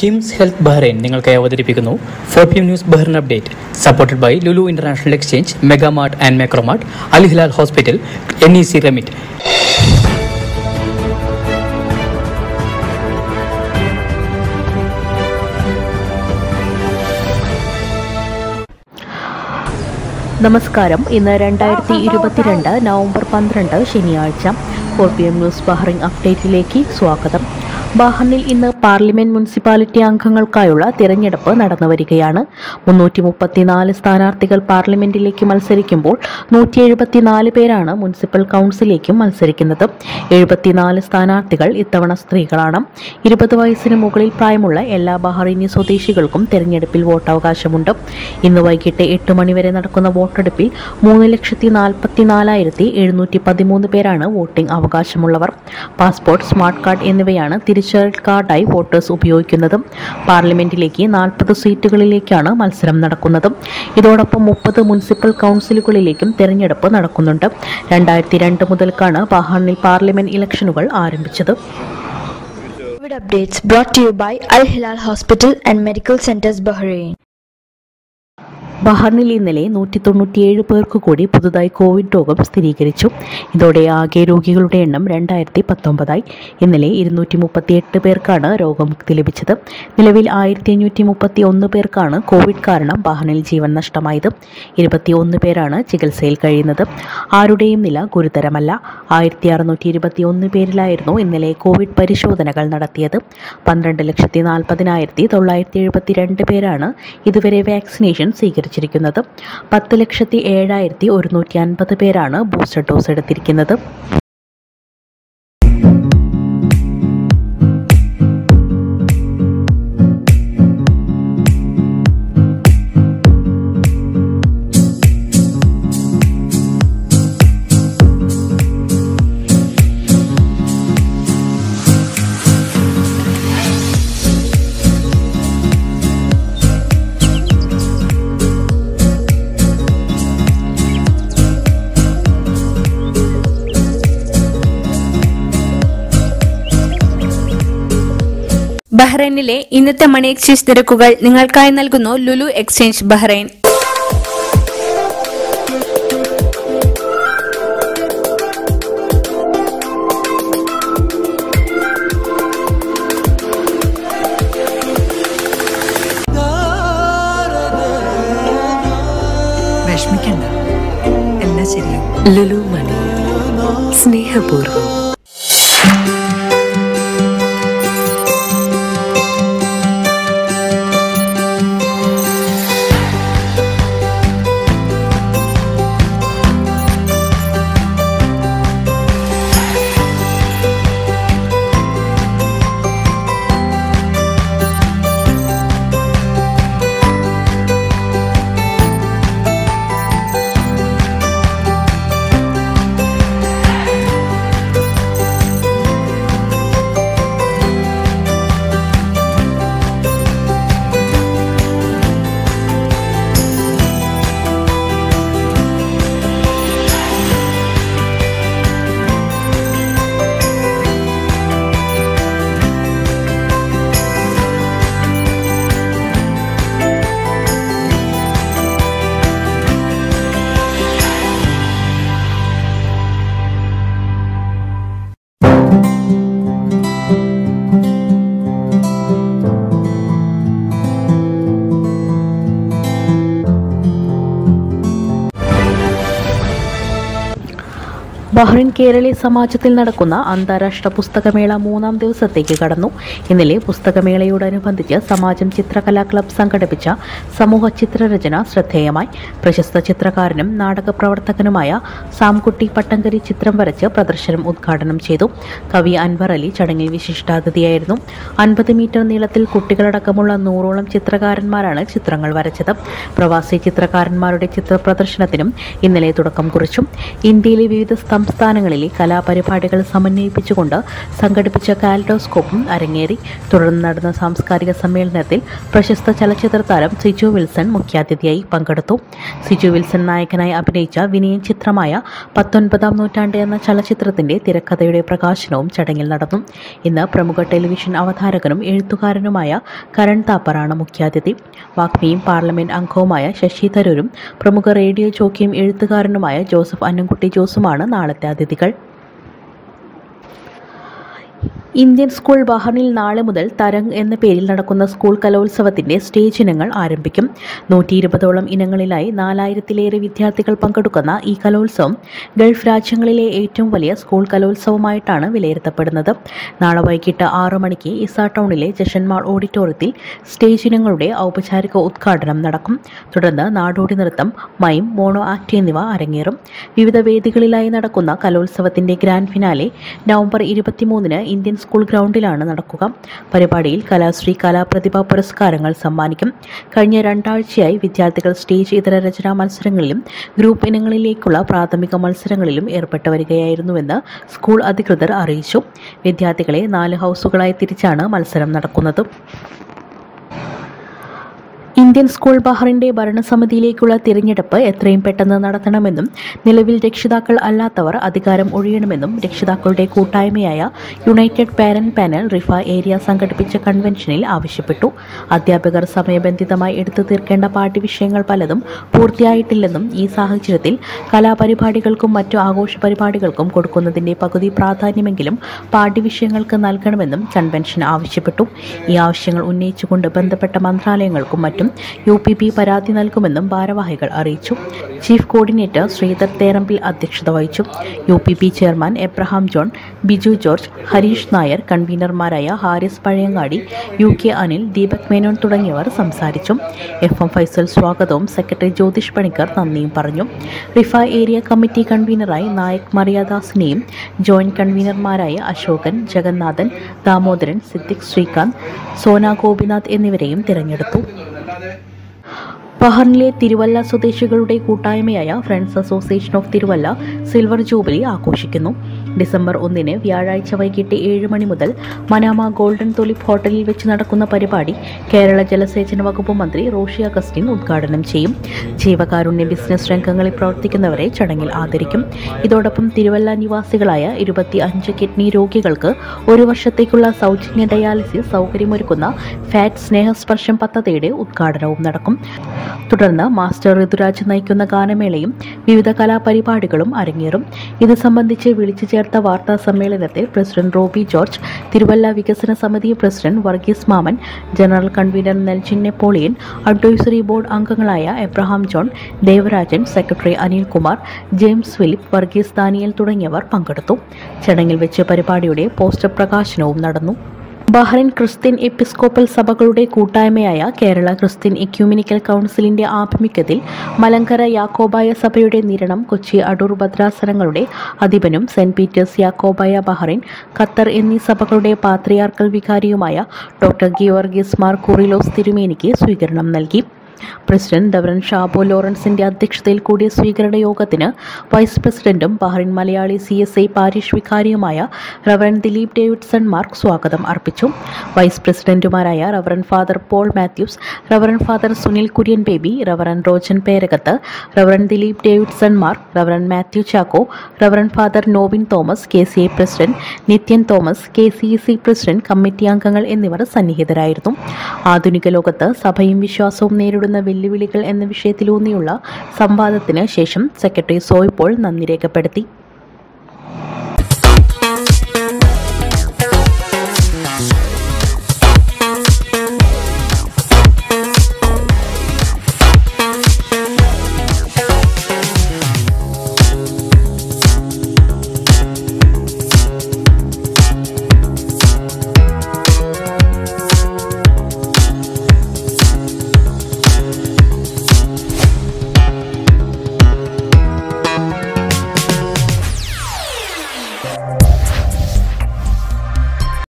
KIMS health Bahrain നിങ്ങൾക്കായി അവതരിപ്പിക്കുന്നു four P M news Bahrain update supported by Lulu international exchange megamart and macromart Al Hilal hospital N E C remit നമസ്കാരം ഇന്ന് രണ്ടായിരത്തി ഇരുപത്തിരണ്ട് November പന്ത്രണ്ട് ശനിയാഴ്ച four P M news Bahrain അപ്ഡേറ്റിലേക്ക് സ്വാഗതം ബഹ്റിനിൽ ഇന്ന് പാർലമെന്റ് മുനിസിപ്പാലിറ്റി അംഗങ്ങൾക്കായുള്ള തിരഞ്ഞെടുപ്പ് നടന്നു വരികയാണ് മുന്നൂറ്റി മുപ്പത്തിനാല് സ്ഥാനാർത്ഥികൾ പാർലമെന്റിലേക്ക് മത്സരിക്കുമ്പോൾ നൂറ്റി എഴുപത്തിനാല് പേരാണ് മുനിസിപ്പൽ കൗൺസിലേക്കും മത്സരിക്കുന്നത് എഴുപത്തിനാല് സ്ഥാനാർത്ഥികൾ ഇത്തവണ സ്ത്രീകളാണ് ഇരുപത് വയസ്സിന് മുകളിൽ പ്രായമുള്ള എല്ലാ ബഹ്റൈനി സ്വദേശികൾക്കും തിരഞ്ഞെടുപ്പിൽ വോട്ടവകാശമുണ്ട് ഇന്ന് വൈകിട്ട് എട്ട് മണിവരെ നടക്കുന്ന വോട്ടെടുപ്പിൽ മൂന്ന് ലക്ഷത്തി നാൽപ്പത്തി നാലായിരത്തി എഴുന്നൂറ്റി പതിമൂന്ന് പേരാണ് വോട്ടിംഗ് അവകാശമുള്ളവർ പാസ്പോർട്ട് സ്മാർട്ട് കാർഡ് എന്നിവയാണ് തിരിച്ചറിയൽ കാർഡായി വോട്ടേഴ്സ് ഉപയോഗിക്കുന്നത് പാർലമെന്റിലേക്ക് നാൽപ്പത് സീറ്റുകളിലേക്കാണ് മത്സരം നടക്കുന്നത് ഇതോടൊപ്പം മുപ്പത് മുനിസിപ്പൽ കൗൺസിലുകളിലേക്കും തെരഞ്ഞെടുപ്പ് നടക്കുന്നുണ്ട് രണ്ടായിരത്തി രണ്ട് മുതൽക്കാണ് ബഹാണിൽ പാർലമെന്റ് ഇലക്ഷനുകൾ ആരംഭിച്ചത് COVID updates brought to you by Al Hilal Hospital and Medical Centers Bahrain. ബഹറിനിൽ ഇന്നലെ നൂറ്റി തൊണ്ണൂറ്റിയേഴ് പേർക്ക് കൂടി പുതുതായി കോവിഡ് രോഗം സ്ഥിരീകരിച്ചു ഇതോടെ ആകെ രോഗികളുടെ എണ്ണം രണ്ടായിരത്തി പത്തൊമ്പതായി ഇന്നലെ ഇരുന്നൂറ്റി മുപ്പത്തിയെട്ട് പേർക്കാണ് രോഗമുക്തി ലഭിച്ചത് നിലവിൽ ആയിരത്തി അഞ്ഞൂറ്റി മുപ്പത്തി ഒന്ന് പേർക്കാണ് കോവിഡ് കാരണം ബഹറിനിൽ ജീവൻ നഷ്ടമായത് ഇരുപത്തി ഒന്ന് പേരാണ് ചികിത്സയിൽ കഴിയുന്നത് ആരുടെയും നില ഗുരുതരമല്ല ആയിരത്തി അറുന്നൂറ്റി ഇരുപത്തി ഒന്ന് പേരിലായിരുന്നു ഇന്നലെ കോവിഡ് പരിശോധനകൾ നടത്തിയത് പന്ത്രണ്ട് ലക്ഷത്തി നാൽപ്പതിനായിരത്തി തൊള്ളായിരത്തി എഴുപത്തി രണ്ട് പേരാണ് ഇതുവരെ വാക്സിനേഷൻ സ്വീകരിച്ചിരിക്കുന്നത് പത്ത് ലക്ഷത്തി ഏഴായിരത്തി ഒരുന്നൂറ്റി അൻപത് പേരാണ് ബൂസ്റ്റർ ഡോസ് എടുത്തിരിക്കുന്നത് ബഹ്റൈനിലെ ഇന്നത്തെ മണി എക്സ്ചേഞ്ച് നിരക്കുകൾ നിങ്ങൾക്കായി നൽകുന്നു ലുലു എക്സ്ചേഞ്ച് ബഹ്റൈൻ വിഷമിക്കണ്ട എല്ലാം ശരിയാവും ലുലു മണി സ്നേഹപൂർവ്വം ബഹ്റിൻ കേരളീ സമാജത്തിൽ നടക്കുന്ന അന്താരാഷ്ട്ര പുസ്തകമേള മൂന്നാം ദിവസത്തേക്ക് കടന്നു ഇന്നലെ പുസ്തകമേളയോടനുബന്ധിച്ച് സമാജം ചിത്രകലാ ക്ലബ് സംഘടിപ്പിച്ച സമൂഹ ചിത്രരചന ശ്രദ്ധേയമായി പ്രശസ്ത ചിത്രകാരനും നാടക പ്രവർത്തകനുമായ സാംകുട്ടി പട്ടങ്കരി ചിത്രം വരച്ച് പ്രദർശനം ഉദ്ഘാടനം ചെയ്തു കവി അൻവർ അലി ചടങ്ങിൽ വിശിഷ്ടാതിഥിയായിരുന്നു അൻപത് മീറ്റർ നീളത്തിൽ കുട്ടികളടക്കമുള്ള നൂറോളം ചിത്രകാരന്മാരാണ് ചിത്രങ്ങൾ വരച്ചത് പ്രവാസി ചിത്രകാരന്മാരുടെ ചിത്ര പ്രദർശനത്തിനും ഇന്നലെ തുടക്കം കുറിച്ചു ഇന്ത്യയിലെ വിവിധ സ്തംഭ സംസ്ഥാനങ്ങളിലെ കലാപരിപാടികൾ സമന്വയിപ്പിച്ചുകൊണ്ട് സംഘടിപ്പിച്ച കാലഡോസ്കോപ്പും അരങ്ങേറി തുടർന്ന് നടന്ന സാംസ്കാരിക സമ്മേളനത്തിൽ പ്രശസ്ത ചലച്ചിത്ര താരം സിജു വിൽസൺ മുഖ്യാതിഥിയായി പങ്കെടുത്തു സിജു വിൽസൺ നായകനായി അഭിനയിച്ച വിനയൻ ചിത്രമായ പത്തൊൻപതാം നൂറ്റാണ്ട് എന്ന ചലച്ചിത്രത്തിന്റെ തിരക്കഥയുടെ പ്രകാശനവും ചടങ്ങിൽ നടന്നു ഇന്ന് പ്രമുഖ ടെലിവിഷൻ അവതാരകനും എഴുത്തുകാരനുമായ കരൺ താപ്പറാണ് മുഖ്യാതിഥി വാഗ്മിയും പാർലമെന്റ് അംഗവുമായ ശശി തരൂരും പ്രമുഖ റേഡിയോ ജോക്കിയും എഴുത്തുകാരനുമായ ജോസഫ് അന്നംകുട്ടി ജോസുമാണ് നാളത്തെ അതിഥികൾ ഇന്ത്യൻ സ്കൂൾ ബഹറിനിൽ നാളെ മുതൽ തരംഗ് എന്ന പേരിൽ നടക്കുന്ന സ്കൂൾ കലോത്സവത്തിന്റെ സ്റ്റേജ് ഇനങ്ങൾ ആരംഭിക്കും നൂറ്റി ഇരുപതോളം ഇനങ്ങളിലായി നാലായിരത്തിലേറെ വിദ്യാർത്ഥികൾ പങ്കെടുക്കുന്ന ഈ കലോത്സവം ഗൾഫ് രാജ്യങ്ങളിലെ ഏറ്റവും വലിയ സ്കൂൾ കലോത്സവമായിട്ടാണ് വിലയിരുത്തപ്പെടുന്നത് നാളെ വൈകിട്ട് ആറു മണിക്ക് ഇസ ടൗണിലെ ജഷന്മാൾ ഓഡിറ്റോറിയത്തിൽ സ്റ്റേജ് ഇനങ്ങളുടെ ഔപചാരിക ഉദ്ഘാടനം നടക്കും തുടർന്ന് നാടോടി നൃത്തം മൈം മോണോ ആക്ട് എന്നിവ അരങ്ങേറും വിവിധ വേദികളിലായി നടക്കുന്ന കലോത്സവത്തിന്റെ ഗ്രാൻഡ് ഫിനാലെ നവംബർ ഇരുപത്തിമൂന്നിന് ഇന്ത്യൻ സ്കൂൾ ഗ്രൗണ്ടിലാണ് നടക്കുക പരിപാടിയിൽ കലാശ്രീ കലാപ്രതിഭ പുരസ്കാരങ്ങൾ സമ്മാനിക്കും കഴിഞ്ഞ രണ്ടാഴ്ചയായി വിദ്യാർത്ഥികൾ സ്റ്റേജ് ഇതര രചനാ മത്സരങ്ങളിലും ഗ്രൂപ്പ് ഇനങ്ങളിലേക്കുള്ള പ്രാഥമിക മത്സരങ്ങളിലും ഏർപ്പെട്ടു വരികയായിരുന്നുവെന്ന് സ്കൂൾ അധികൃതർ അറിയിച്ചു വിദ്യാർത്ഥികളെ നാല് ഹൗസുകളായി തിരിച്ചാണ് മത്സരം നടക്കുന്നത് ഇന്ത്യൻ സ്കൂൾ ബഹറിന്റെ ഭരണസമിതിയിലേക്കുള്ള തിരഞ്ഞെടുപ്പ് എത്രയും പെട്ടെന്ന് നടത്തണമെന്നും നിലവിൽ രക്ഷിതാക്കൾ അല്ലാത്തവർ അധികാരം ഒഴിയണമെന്നും രക്ഷിതാക്കളുടെ കൂട്ടായ്മയായ united parent panel Riffa area സംഘടിപ്പിച്ച കൺവെൻഷനിൽ ആവശ്യപ്പെട്ടു അധ്യാപകർ സമയബന്ധിതമായി എടുത്തു തീർക്കേണ്ട പാഠ്യവിഷയങ്ങൾ പലതും പൂർത്തിയായിട്ടില്ലെന്നും ഈ സാഹചര്യത്തിൽ കലാപരിപാടികൾക്കും മറ്റു ആഘോഷ പരിപാടികൾക്കും കൊടുക്കുന്നതിന്റെ പകുതി പ്രാധാന്യമെങ്കിലും പാഠ്യവിഷയങ്ങൾക്ക് നൽകണമെന്നും കൺവെൻഷൻ ആവശ്യപ്പെട്ടു ഈ ആവശ്യങ്ങൾ ഉന്നയിച്ചുകൊണ്ട് ബന്ധപ്പെട്ട മന്ത്രാലയങ്ങൾക്കും മറ്റും യു പി ബി പരാതി നൽകുമെന്നും ഭാരവാഹികൾ അറിയിച്ചു ചീഫ് കോർഡിനേറ്റർ ശ്രീധർ തേറമ്പിൽ അധ്യക്ഷത വഹിച്ചു U P B chairman Abraham John Biju George Harish Nair കൺവീനർമാരായ ഹാരിസ് പഴയങ്ങാടി യു കെ അനിൽ ദീപക് മേനോൻ തുടങ്ങിയവർ സംസാരിച്ചു എഫ് എം ഫൈസൽ സ്വാഗതവും സെക്രട്ടറി ജ്യോതിഷ് പണിക്കർ നന്ദിയും പറഞ്ഞു റിഫ ഏരിയ കമ്മിറ്റി കൺവീനറായി നായക് മറിയാദാസിനെയും ജോയിന്റ് കൺവീനർമാരായ അശോകൻ ജഗന്നാഥൻ ദാമോദരൻ സിദ്ദിഖ് ശ്രീകാന്ത് സോന ഗോപിനാഥ് എന്നിവരെയും തിരഞ്ഞെടുത്തു ബഹറിനിലെ തിരുവല്ല സ്വദേശികളുടെ കൂട്ടായ്മയായ friends association of Thiruvalla silver jubilee ആഘോഷിക്കുന്നു ഡിസംബർ ഒന്നിന് വ്യാഴാഴ്ച വൈകിട്ട് ഏഴ് മണി മുതൽ മനാമ ഗോൾഡൻ തുലിപ്പ് ഹോട്ടലിൽ വെച്ച് നടക്കുന്ന പരിപാടി കേരള ജലസേചന വകുപ്പ് മന്ത്രി റോഷി അഗസ്റ്റിൻ ഉദ്ഘാടനം ചെയ്യും ജീവകാരുണ്യ ബിസിനസ് രംഗങ്ങളിൽ പ്രവർത്തിക്കുന്നവരെ ചടങ്ങിൽ ആദരിക്കും ഇതോടൊപ്പം തിരുവല്ല നിവാസികളായ ഇരുപത്തി അഞ്ച് കിഡ്നി രോഗികൾക്ക് ഒരു വർഷത്തേക്കുള്ള സൗജന്യ ഡയാലിസിസ് സൗകര്യമൊരുക്കുന്ന ഫാറ്റ് സ്നേഹസ്പർശം പദ്ധതിയുടെ ഉദ്ഘാടനവും നടക്കും തുടർന്ന് മാസ്റ്റർ ഋതുരാജ് നയിക്കുന്ന ഗാനമേളയും വിവിധ കലാപരിപാടികളും അരങ്ങേറും ഇത് സംബന്ധിച്ച് വിളിച്ചു ചേർത്ത വാർത്താ സമ്മേളനത്തിൽ പ്രസിഡന്റ് റോബി ജോർജ് തിരുവല്ല വികസന സമിതി president Varghese Mammen general convener Neljin Napoleon advisory board അംഗങ്ങളായ എബ്രഹാം ജോൺ ദേവരാജൻ സെക്രട്ടറി അനിൽകുമാർ ജെയിംസ് ഫിലിപ്പ് വർഗീസ് ദാനിയൽ തുടങ്ങിയവർ പങ്കെടുത്തു ചടങ്ങിൽ വെച്ച് പരിപാടിയുടെ പോസ്റ്റർ പ്രകാശനവും നടന്നു ബഹ്റൈൻ ക്രിസ്ത്യൻ എപ്പിസ്കോപ്പൽ സഭകളുടെ കൂട്ടായ്മയായ കേരള ക്രിസ്ത്യൻ എക്യൂമിനിക്കൽ കൗൺസിലിന്റെ ആഭിമുഖ്യത്തിൽ മലങ്കര യാക്കോബായ സഭയുടെ നിരണം കൊച്ചി അടൂർ ഭദ്രാസനങ്ങളുടെ അധിപനും saint Peter's Yakobaya Bahrain Qatar എന്നീ സഭകളുടെ പാത്രിയാർക്കൽ വികാരിയുമായ ഡോക്ടർ ഗിയോർഗീസ് മാർ കുറിലോസ് തിരുമേനിക്ക് സ്വീകരണം നൽകി പ്രസിഡന്റ് ഡവറൻ ഷാബോ ലോറൻസിന്റെ അധ്യക്ഷതയിൽ കൂടിയ സ്വീകരണ യോഗത്തിന് വൈസ് പ്രസിഡന്റും Bahrain Malayali C S I parish വികാരിയുമായ റവറൻ ദിലീപ് ഡേവിഡ്സൺ മാർക്ക് സ്വാഗതം അർപ്പിച്ചു വൈസ് പ്രസിഡന്റുമാരായ reverend father Paul Mathews reverend father Sunil Kurian Baby reverend Rojan Perakathu reverend Dileep Davidson Mark reverend Mathew Chacko reverend father Novin Thomas K C I president Nithyan Thomas K C C president committee അംഗങ്ങൾ എന്നിവർ സന്നിഹിതരായിരുന്നു ആധുനിക ലോകത്ത് സഭയും വിശ്വാസവും നേരിടുന്ന വെല്ലുവിളികൾ എന്ന വിഷയത്തിലൂന്നിയുള്ള സംവാദത്തിന് ശേഷം സെക്രട്ടറി സോയ് പോൾ നന്ദി രേഖപ്പെടുത്തി